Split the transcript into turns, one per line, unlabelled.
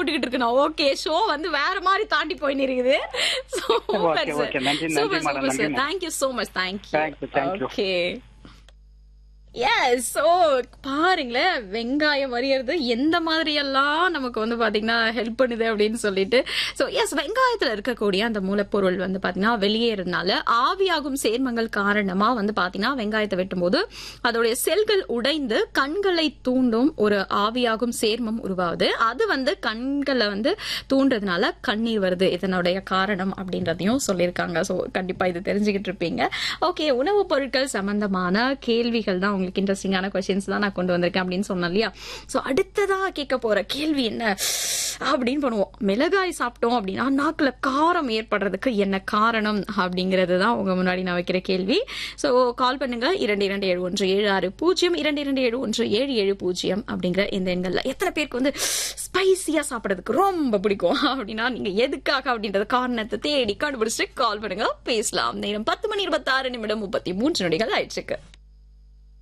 விட்டுக்கிட்டு இருக்கணும் okay show வந்து வேற மாதிரி தாண்டி போய் இருக்குது சூப்பர்
Okay,
சார்
okay. நன்றி, நன்றி,
சூப்பர்
madam.
சூப்பர்
நன்றி,
sir
madam.
Thank you so much thank you
Thank you, thank you.
Okay yes ஓ பாருங்களேன் வெங்காயம் வரையறது எந்த மாதிரி எல்லாம் நமக்கு வந்து பாத்தீங்கன்னா ஹெல்ப் பண்ணுது அப்படின்னு சொல்லிட்டு சோ எஸ் வெங்காயத்துல இருக்கக்கூடிய அந்த மூலப்பொருள் வந்து பாத்தீங்கன்னா வெளியேறதுனால ஆவியாகும் சேர்மங்கள் காரணமா வந்து பாத்தீங்கன்னா வெங்காயத்தை வெட்டும்போது அதோடைய செல்கள் உடைந்து கண்களை தூண்டும் ஒரு ஆவியாகும் சேர்மம் உருவாகுது அது வந்து கண்களை வந்து தூண்டுறதுனால கண்ணீர் வருது இதனுடைய காரணம் அப்படின்றதையும் சொல்லியிருக்காங்க ஸோ கண்டிப்பா இது தெரிஞ்சுக்கிட்டு இருப்பீங்க ஓகே உணவுப் பொருட்கள் சம்பந்தமான கேள்விகள் தான் உங்களுக்கு இன்ட்ரெஸ்டிங்கான கொஸ்டின்ஸ் தான் நான் கொண்டு வந்திருக்கேன் அப்படின்னு சொன்னேன் இல்லையா ஸோ அடுத்ததா கேட்க போற கேள்வி என்ன அப்படின்னு பண்ணுவோம் மிளகாய் சாப்பிட்டோம் அப்படின்னா நாக்குல காரம் ஏற்படுறதுக்கு என்ன காரணம் அப்படிங்கிறது தான் உங்க முன்னாடி நான் வைக்கிற கேள்வி ஸோ கால் பண்ணுங்க இரண்டு இரண்டு ஏழு ஒன்று ஏழு ஆறு பூஜ்ஜியம் இரண்டு இரண்டு ஏழு ஒன்று ஏழு ஏழு பூஜ்ஜியம் அப்படிங்கிற இந்த எண்கள்ல எத்தனை பேருக்கு வந்து ஸ்பைசியா சாப்பிடுறதுக்கு ரொம்ப பிடிக்கும் அப்படின்னா நீங்க எதுக்காக அப்படின்றது காரணத்தை தேடி கண்டுபிடிச்சிட்டு கால் பண்ணுங்க பேசலாம் நேரம் பத்து மணி இருபத்தாறு நிமிடம் முப்பத்தி மூன்று நொடிகள் ஆயிடுச்சுக்கு